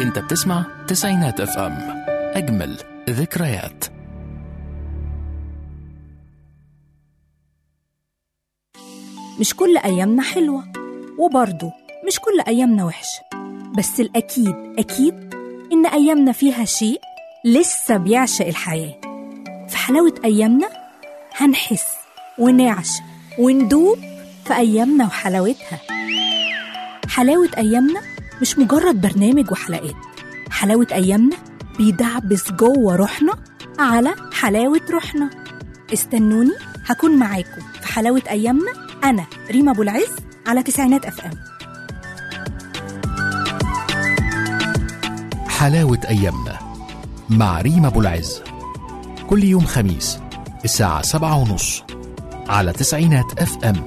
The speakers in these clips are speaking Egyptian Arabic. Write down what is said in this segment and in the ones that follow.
انت بتسمع تسعينات اف ام اجمل ذكريات مش كل أيامنا حلوة وبرضه مش كل أيامنا وحشة بس الأكيد أكيد إن أيامنا فيها شيء لسه بيعشق الحياة في حلاوة أيامنا هنحس ونعشق وندوب في أيامنا وحلاوتها حلاوة أيامنا مش مجرد برنامج وحلقات حلاوة أيامنا بيدعبس جوه روحنا على حلاوة روحنا استنوني هكون معاكم في حلاوة أيامنا أنا ريما أبو العز على تسعينات أف أم حلاوة أيامنا مع ريما أبو العز كل يوم خميس الساعة سبعة ونص على تسعينات اف ام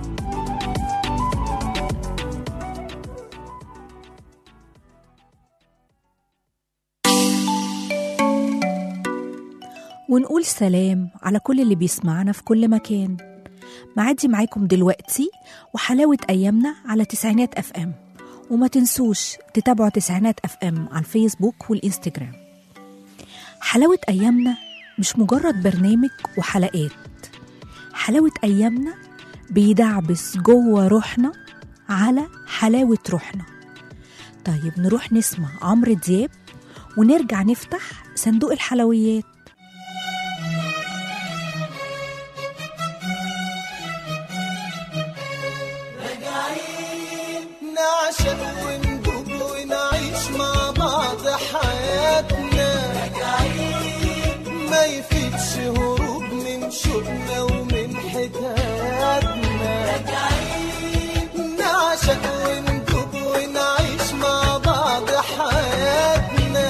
ونقول سلام على كل اللي بيسمعنا في كل مكان معدي معاكم دلوقتي وحلاوة أيامنا على تسعينات أف أم وما تنسوش تتابعوا تسعينات أف أم على الفيسبوك والإنستجرام حلاوة أيامنا مش مجرد برنامج وحلقات حلاوة أيامنا بيدعبس جوه روحنا على حلاوة روحنا طيب نروح نسمع عمرو دياب ونرجع نفتح صندوق الحلويات نعشق وندوب ونعيش مع بعض حياتنا ما يفيدش هروب من شوقنا ومن حكاياتنا نعشق وندوب ونعيش مع بعض حياتنا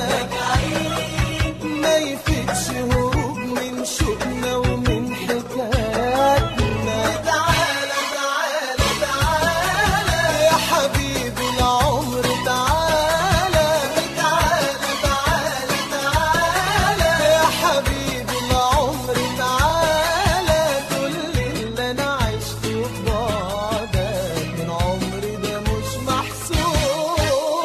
ما يفيدش هروب من شوقنا ومن حكاياتنا تعالى تعالى تعالى يا حبيبي العمر تعالى تعالى تعالى تعالى يا حبيبي العمر تعالى كل اللي انا عشته في بعدك من عمري ده مش محسوب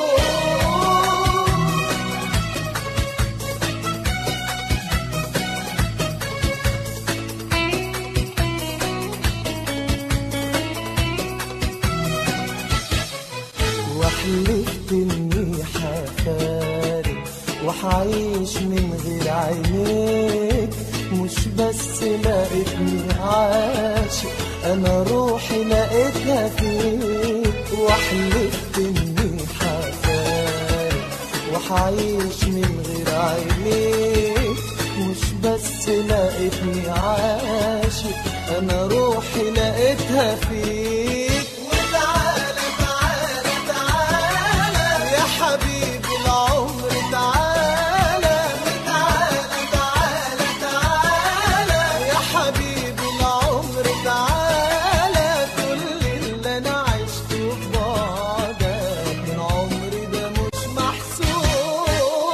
وحلفت اني حفارق وحعيش من غير عينيك مش بس لقيتني عاشق انا روحي لقيتها فيك وحلفت اني حفارق وحعيش من غير عينيك مش بس لقيتني عاشق انا روحي لقيتها فيك وتعالى تعالى تعالى يا حبيبي العمر تعالى تعالى تعالى تعالى يا حبيبي العمر تعالى كل اللي انا عشته في بعدك من عمري ده مش محسوب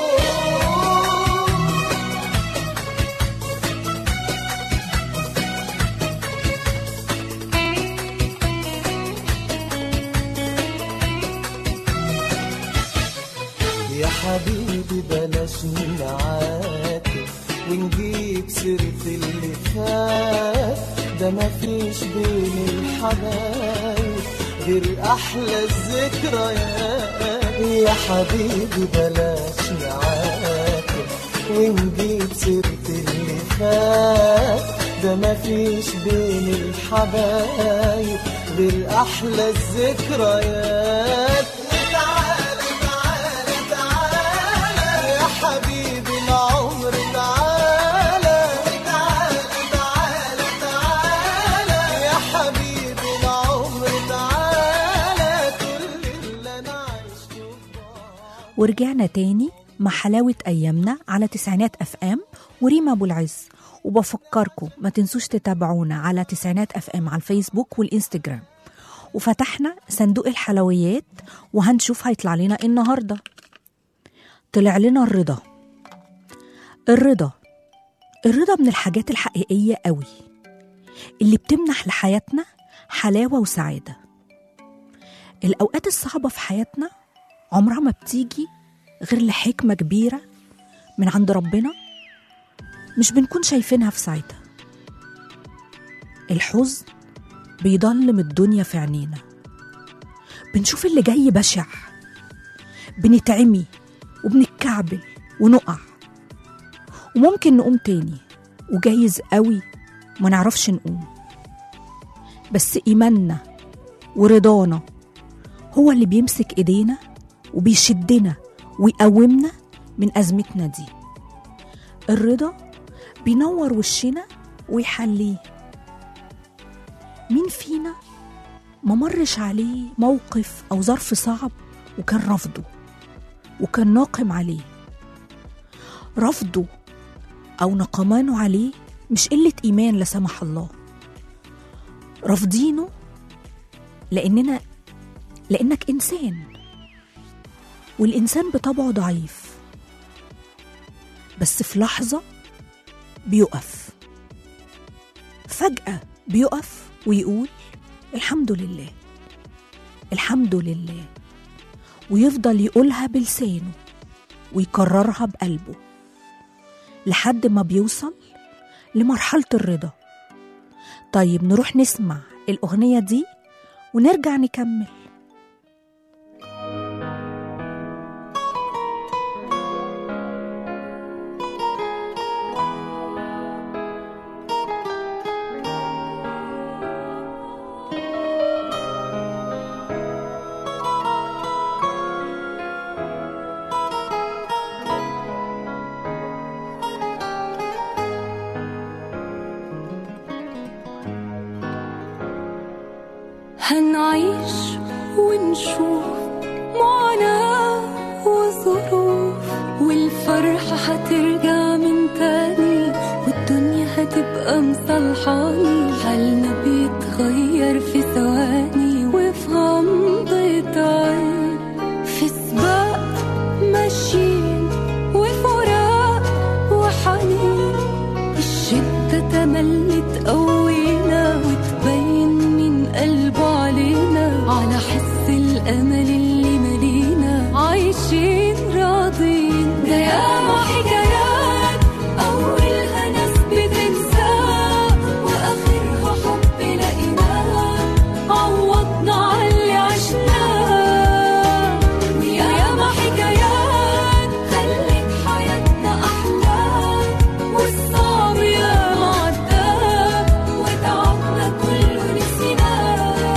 يا حبيبي بلاش نعاتب ونجيب سيرة اللي فات ده مفيش بين الحبايب غير أحلى الذكريات يا حبيبي بلاش نعاتب ونجيب سيرة اللي فات ده مفيش بين الحبايب غير أحلى الذكريات تعالى تعالى تعالى يا حبيبي العمر تعالى تعالى تعالى تعالى يا حبيبي العمر تعالى كل اللي انا عشته في بعض ورجعنا تاني مع حلاوة أيامنا على تسعينات أف أم وريما أبو العز وبفكركم ما تنسوش تتابعونا على تسعينات أف أم على الفيسبوك والإنستجرام وفتحنا صندوق الحلويات وهنشوف هيطلع لنا إيه النهاردة طلع لنا الرضا الرضا الرضا من الحاجات الحقيقية قوي اللي بتمنح لحياتنا حلاوة وسعادة الأوقات الصعبة في حياتنا عمرها ما بتيجي غير لحكمة كبيرة من عند ربنا مش بنكون شايفينها في ساعتها الحزن بيضلم الدنيا في عينينا بنشوف اللي جاي بشع بنتعمي وبنتكعبل ونقع وممكن نقوم تاني وجايز قوي ما نعرفش نقوم بس إيماننا ورضانا هو اللي بيمسك إيدينا وبيشدنا ويقومنا من أزمتنا دي الرضا بينور وشنا ويحليه مين فينا ما مرش عليه موقف أو ظرف صعب وكان رفضه وكان ناقم عليه رفضه أو نقمانه عليه مش قلة إيمان لا سمح الله رافضينه لأننا لأنك إنسان والإنسان بطبعه ضعيف بس في لحظة بيقف فجأة بيقف ويقول الحمد لله الحمد لله ويفضل يقولها بلسانه ويكررها بقلبه لحد ما بيوصل لمرحلة الرضا طيب نروح نسمع الأغنية دي ونرجع نكمل هنعيش ونشوف معاناة وظروف والفرحة هترجع من تاني والدنيا هتبقى مصلحاني حالنا بيتغير في ثواني وفي غمضة عين في سباق ماشيين وفراق وحنين الشدة تملي تقوينا وتبين من قلبه علينا على حس الأمل اللي ملينا عايشين راضين ده ياما حكايات أولها ناس بتنساه وآخرها حب لقيناه عوضنا على اللي عشناه وياما حكايات خلت حياتنا أحلى والصعب ياما عداه وتعبنا كله نسيناه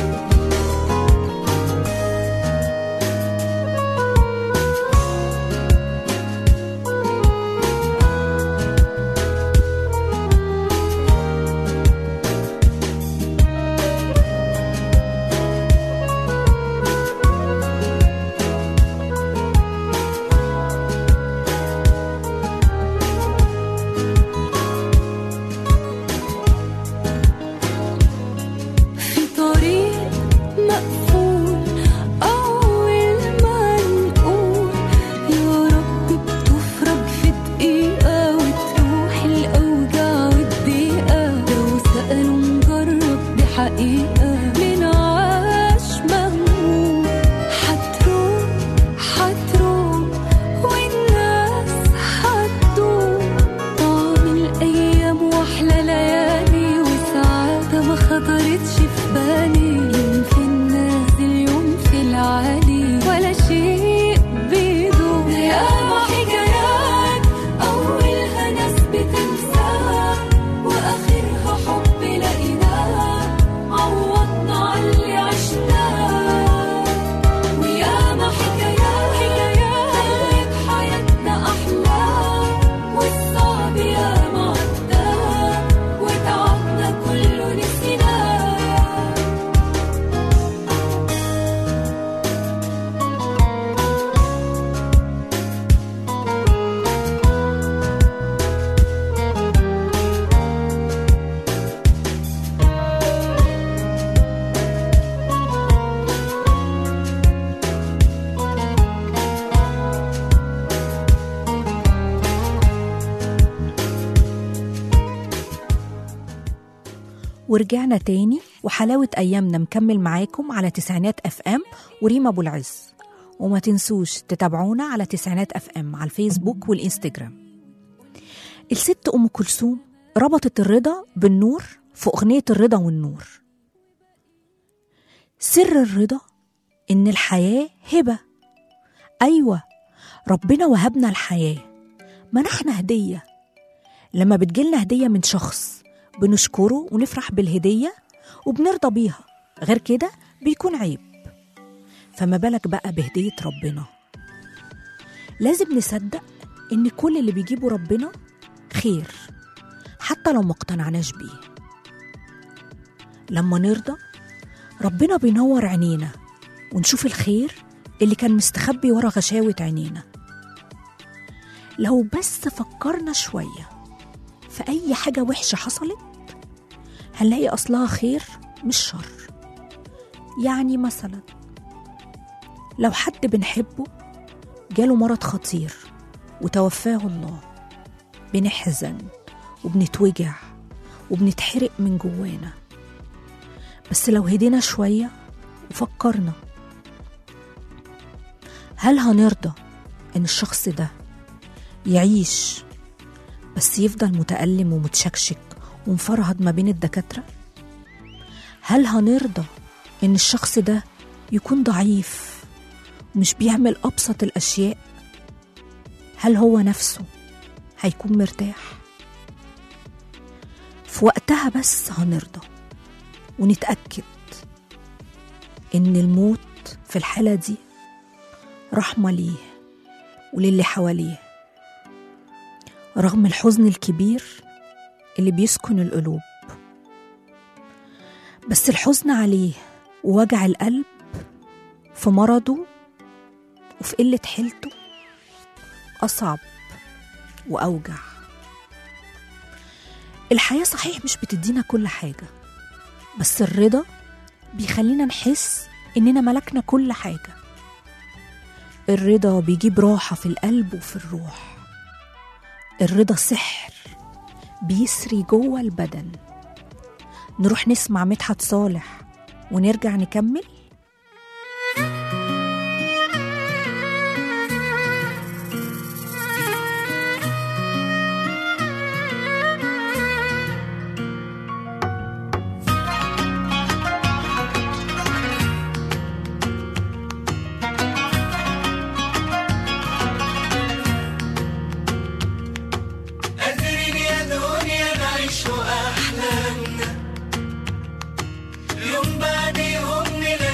في طريق مقفول أول ما نقول يا رب بتفرج في دقيقة وتروح الأوجاع والضيقة لو سألوا نجرب دي حقيقة من عاش مهموم هتروح هتروح والناس هتدوم طعم الأيام وأحلى ليالي وسعادة ما خطرتش في بالي يوم في النازل يوم في العالي ولا شيء بيدوم ياما حكايات أولها ناس بتنساها وآخرها حب لقيناها عوضنا على اللي عشناه وياما حكايات خلت حياتنا أحلى والصعب ياما عداه وتعبنا كله نسيناه ورجعنا تاني وحلاوة أيامنا مكمل معاكم على تسعينات أف أم وريما أبو العز وما تنسوش تتابعونا على تسعينات اف ام على الفيسبوك والانستجرام الست ام كلثوم ربطت الرضا بالنور في اغنيه الرضا والنور سر الرضا ان الحياه هبه ايوه ربنا وهبنا الحياه منحنا هديه لما بتجيلنا هديه من شخص بنشكره ونفرح بالهديه وبنرضى بيها غير كده بيكون عيب فما بالك بقى بهديه ربنا لازم نصدق ان كل اللي بيجيبه ربنا خير حتى لو ما اقتنعناش بيه لما نرضى ربنا بينور عينينا ونشوف الخير اللي كان مستخبي ورا غشاوة عينينا لو بس فكرنا شوية في أي حاجة وحشة حصلت هنلاقي أصلها خير مش شر يعني مثلا لو حد بنحبه جاله مرض خطير وتوفاه الله بنحزن وبنتوجع وبنتحرق من جوانا بس لو هدينا شوية وفكرنا هل هنرضى إن الشخص ده يعيش بس يفضل متألم ومتشكشك ومفرهد ما بين الدكاترة؟ هل هنرضى إن الشخص ده يكون ضعيف ومش بيعمل أبسط الأشياء؟ هل هو نفسه هيكون مرتاح؟ في وقتها بس هنرضى ونتأكد إن الموت في الحالة دي رحمة ليه وللي حواليه رغم الحزن الكبير اللي بيسكن القلوب بس الحزن عليه ووجع القلب في مرضه وفي قلة حيلته أصعب وأوجع الحياة صحيح مش بتدينا كل حاجة بس الرضا بيخلينا نحس إننا ملكنا كل حاجة الرضا بيجيب راحة في القلب وفي الروح الرضا سحر بيسري جوه البدن نروح نسمع مدحت صالح ونرجع نكمل قادرين يا دنيا نعيش أحلامنا يوم بعد يوم نلاقي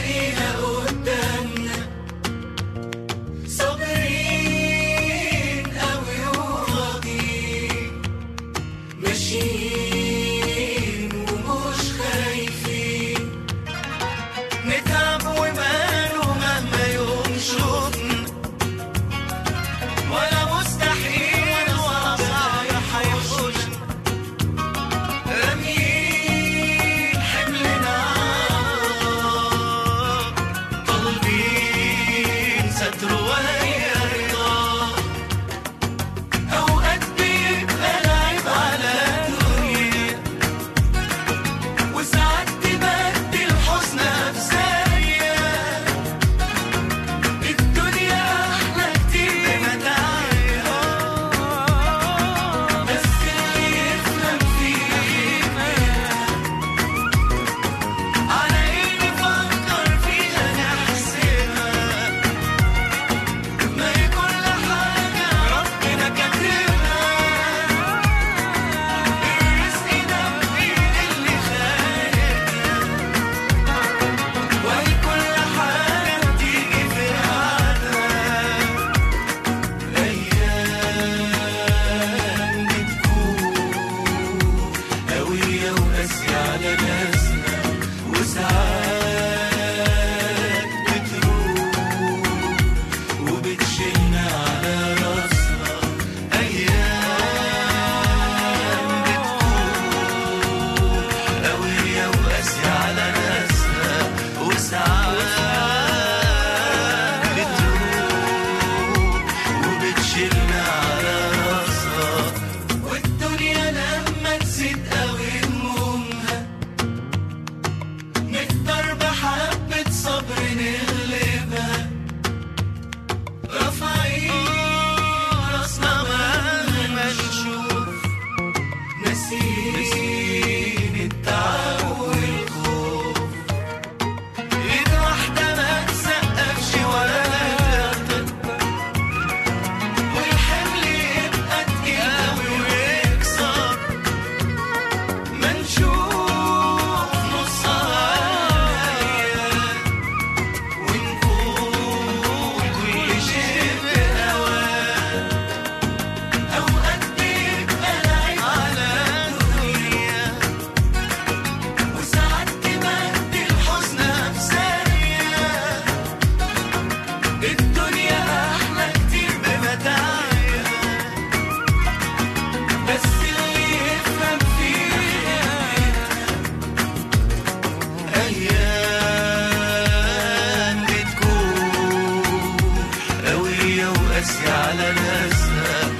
وقاسية على ناسها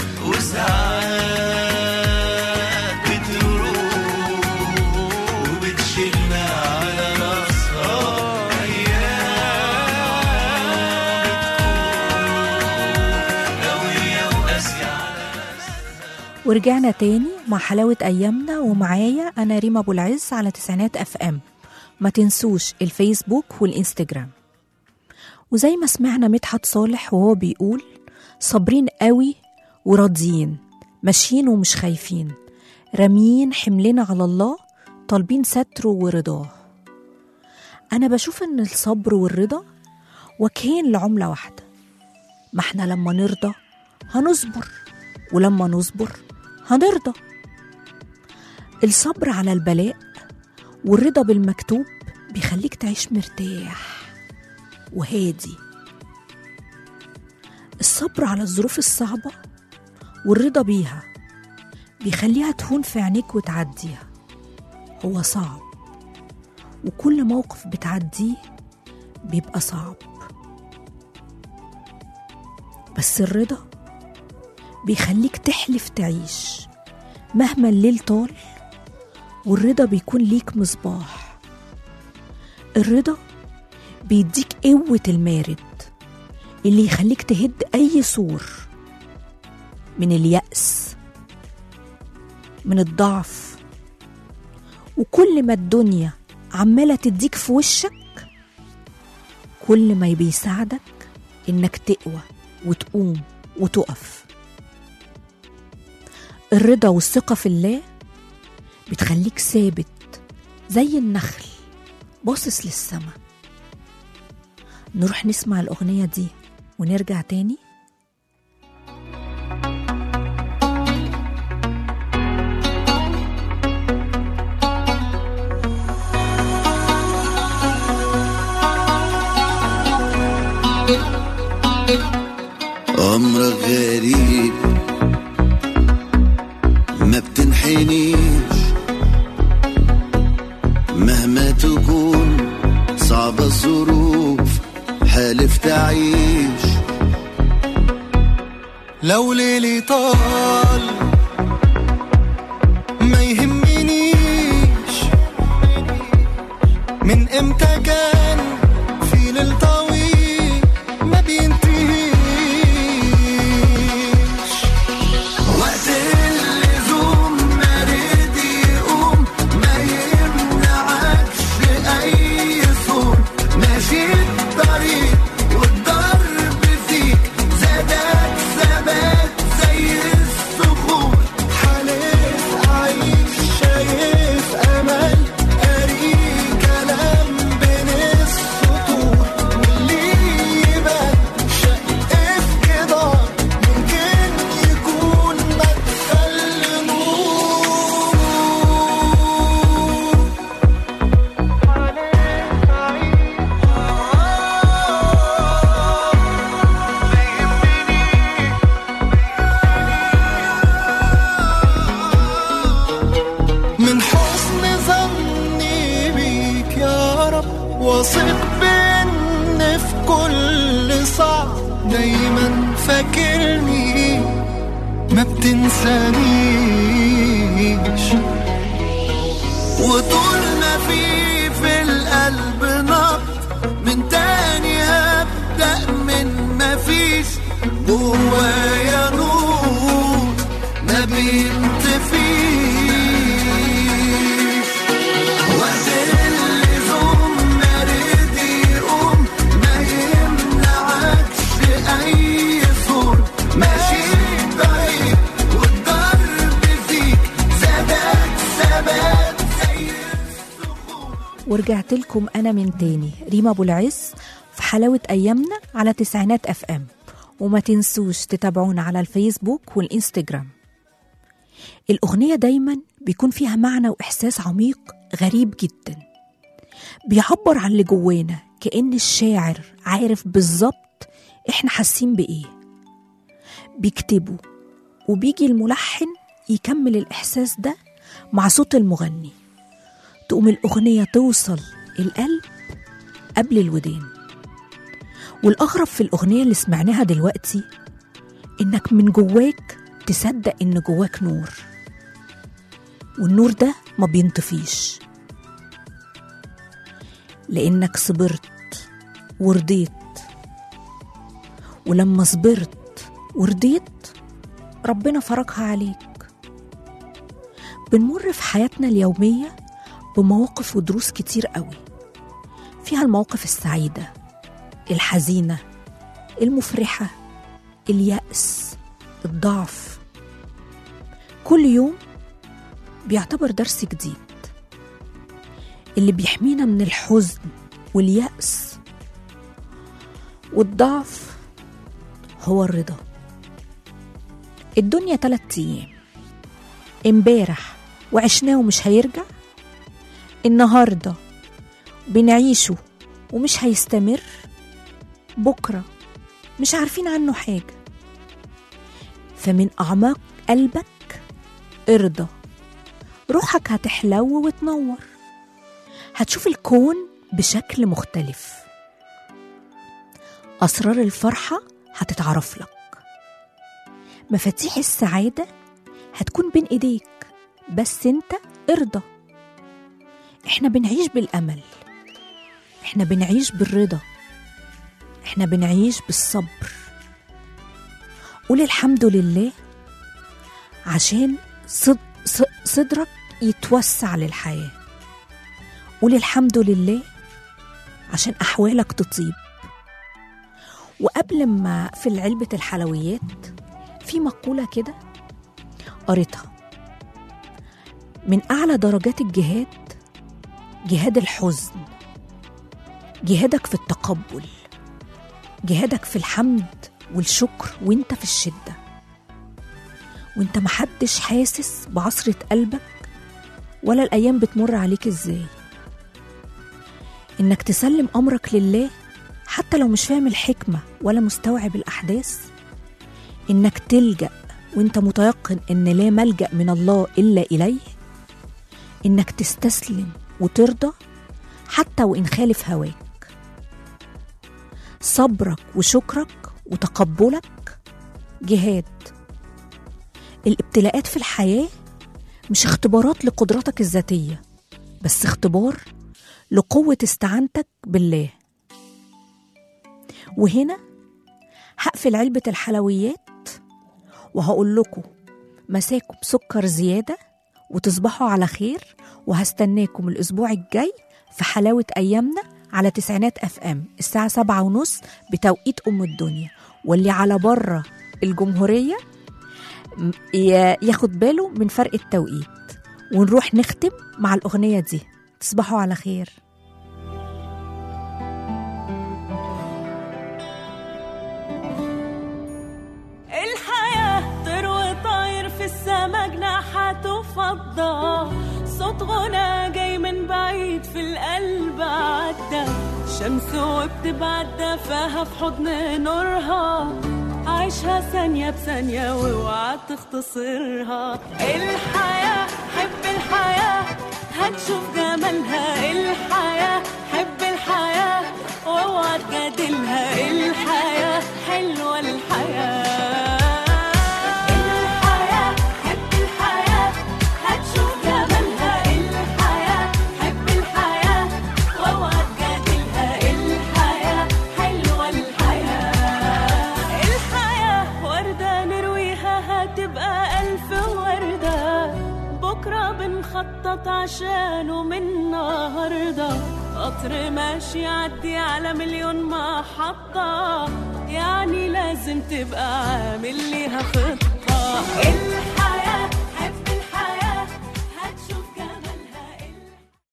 وساعات بتروح وبتشيلنا على راسها أيام بتكون قوية وقاسية على ورجعنا تاني مع حلاوة أيامنا ومعايا أنا ريما أبو العز على تسعينات أف أم ما تنسوش الفيسبوك والإنستجرام وزي ما سمعنا مدحت صالح وهو بيقول صابرين قوي وراضيين ماشيين ومش خايفين راميين حملنا على الله طالبين ستره ورضاه أنا بشوف إن الصبر والرضا وجهين لعملة واحدة ما احنا لما نرضى هنصبر ولما نصبر هنرضى الصبر على البلاء والرضا بالمكتوب بيخليك تعيش مرتاح وهادي الصبر على الظروف الصعبة والرضا بيها بيخليها تهون في عينيك وتعديها هو صعب وكل موقف بتعديه بيبقى صعب بس الرضا بيخليك تحلف تعيش مهما الليل طال والرضا بيكون ليك مصباح الرضا بيديك قوة المارد اللي يخليك تهد أي سور من اليأس من الضعف وكل ما الدنيا عمالة تديك في وشك كل ما بيساعدك إنك تقوى وتقوم وتقف الرضا والثقة في الله بتخليك ثابت زي النخل باصص للسما نروح نسمع الأغنية دي ونرجع تاني أمرك غريب ما بتنحنيش مهما تكون صعبة الظروف حالف تعيش لو ليلي طال ما يهمنيش من امتى كان في ليل طويل ما بينتهيش وقت اللزوم مريض يقوم ما يمنعكش اي صوت ماشي الطريق والضرب فيك زادك ثبات زي الصخور حالف عايش شايف امل قاري كلام بين السطور واللي يبان شق في كده ممكن يكون مدخل نور من حسن ظني بيك يا رب واثق بان في كل صعب دايما فاكرني ما بتنسانيش وطول ما في في القلب نبض من تاني هبدأ من ما فيش جوايا نور ما بينطفيش وقت اللزوم مريض يقوم ما يمنعكش أي صوت ماشي طريق والضرب فيك ثبات ثبات زي الصخور ورجعت لكم أنا من تاني ريما أبو العز في حلاوة أيامنا على تسعينات أف أم وما تنسوش تتابعونا على الفيسبوك والإنستجرام الأغنية دايما بيكون فيها معنى وإحساس عميق غريب جدا بيعبر عن اللي جوانا كأن الشاعر عارف بالظبط إحنا حاسين بإيه بيكتبوا وبيجي الملحن يكمل الإحساس ده مع صوت المغني تقوم الأغنية توصل القلب قبل الودان والأغرب في الأغنية اللي سمعناها دلوقتي إنك من جواك تصدق إن جواك نور والنور ده ما بينطفيش لأنك صبرت ورضيت ولما صبرت ورضيت ربنا فرجها عليك بنمر في حياتنا اليومية بمواقف ودروس كتير قوي فيها المواقف السعيدة الحزينة المفرحة اليأس الضعف كل يوم بيعتبر درس جديد اللي بيحمينا من الحزن واليأس والضعف هو الرضا الدنيا تلات أيام امبارح وعشناه ومش هيرجع النهاردة بنعيشه ومش هيستمر بكرة مش عارفين عنه حاجة فمن أعماق قلبك ارضى روحك هتحلو وتنور هتشوف الكون بشكل مختلف أسرار الفرحة هتتعرف لك مفاتيح السعادة هتكون بين إيديك بس أنت ارضى إحنا بنعيش بالأمل إحنا بنعيش بالرضا إحنا بنعيش بالصبر قول الحمد لله عشان صد ص- صدرك يتوسع للحياة قول الحمد لله عشان أحوالك تطيب وقبل ما في علبة الحلويات في مقولة كده قريتها من أعلى درجات الجهاد جهاد الحزن جهادك في التقبل جهادك في الحمد والشكر وانت في الشدة وانت محدش حاسس بعصرة قلبك ولا الأيام بتمر عليك ازاي انك تسلم أمرك لله حتى لو مش فاهم الحكمة ولا مستوعب الأحداث إنك تلجأ وإنت متيقن إن لا ملجأ من الله إلا إليه إنك تستسلم وترضى حتى وإن خالف هواك صبرك وشكرك وتقبلك جهاد الابتلاءات في الحياة مش اختبارات لقدراتك الذاتية بس اختبار لقوة استعانتك بالله وهنا هقفل علبة الحلويات وهقول لكم مساكم بسكر زيادة وتصبحوا على خير وهستناكم الأسبوع الجاي في حلاوة أيامنا على تسعينات أف أم الساعة سبعة ونص بتوقيت أم الدنيا واللي على بره الجمهورية م- ي- ياخد باله من فرق التوقيت ونروح نختم مع الأغنية دي تصبحوا على خير الحياة تروي طاير في السما جناحاته فضة صوت غنى جاي من بعيد في القلب عدى شمس وبتبعد دفاها في حضن نورها عيشها ثانية بثانية واوعى تختصرها الحياة حب الحياة هتشوف جمالها الحياة حب الحياة واوعى تجادلها الحياة حلوة الحياة الحياة حب الحياة هتشوف جمالها الحياة حب الحياة واوعى تجادلها الحياة حلوة الحياة الحياة وردة نرويها هتبقى ألف وردة بكرة بنخطط عشانه من النهاردة قطر ماشي يعدي على مليون محطة يعني لازم تبقى عامل ليها خطة الحياة